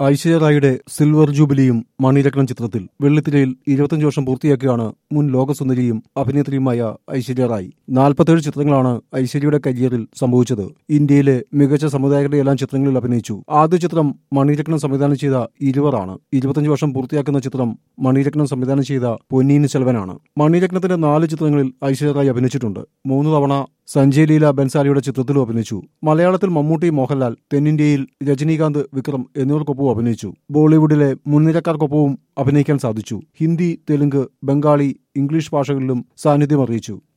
ഐശ്വര്യ റായിയുടെ സിൽവർ ജൂബിലിയും മണിരത്നം ചിത്രത്തിൽ വെള്ളിത്തിരയിൽ ഇരുപത്തഞ്ച് വർഷം പൂർത്തിയാക്കിയാണ് മുൻ ലോകസുന്ദരിയും അഭിനേത്രിയുമായ ഐശ്വര്യ റായ് നാൽപ്പത്തേഴ് ചിത്രങ്ങളാണ് ഐശ്വര്യയുടെ കരിയറിൽ സംഭവിച്ചത് ഇന്ത്യയിലെ മികച്ച സമുദായങ്ങളുടെ എല്ലാം ചിത്രങ്ങളിൽ അഭിനയിച്ചു ആദ്യ ചിത്രം മണിരത്നം സംവിധാനം ചെയ്ത ഇരുവറാണ് ഇരുപത്തഞ്ച് വർഷം പൂർത്തിയാക്കുന്ന ചിത്രം മണിരത്നം സംവിധാനം ചെയ്ത പൊന്നീൻ സെൽവനാണ് മണിരത്നത്തിന്റെ നാല് ചിത്രങ്ങളിൽ ഐശ്വര്യ റായ് അഭിനയിച്ചിട്ടുണ്ട് മൂന്ന് തവണ സഞ്ജയ് ലീല ബൻസാലിയുടെ ചിത്രത്തിലും അഭിനയിച്ചു മലയാളത്തിൽ മമ്മൂട്ടി മോഹൻലാൽ തെന്നിന്ത്യയിൽ രജനീകാന്ത് വിക്രം എന്നിവർക്കൊപ്പവും അഭിനയിച്ചു ബോളിവുഡിലെ മുൻനിരക്കാർക്കൊപ്പവും അഭിനയിക്കാൻ സാധിച്ചു ഹിന്ദി തെലുങ്ക് ബംഗാളി ഇംഗ്ലീഷ് ഭാഷകളിലും സാന്നിധ്യം അറിയിച്ചു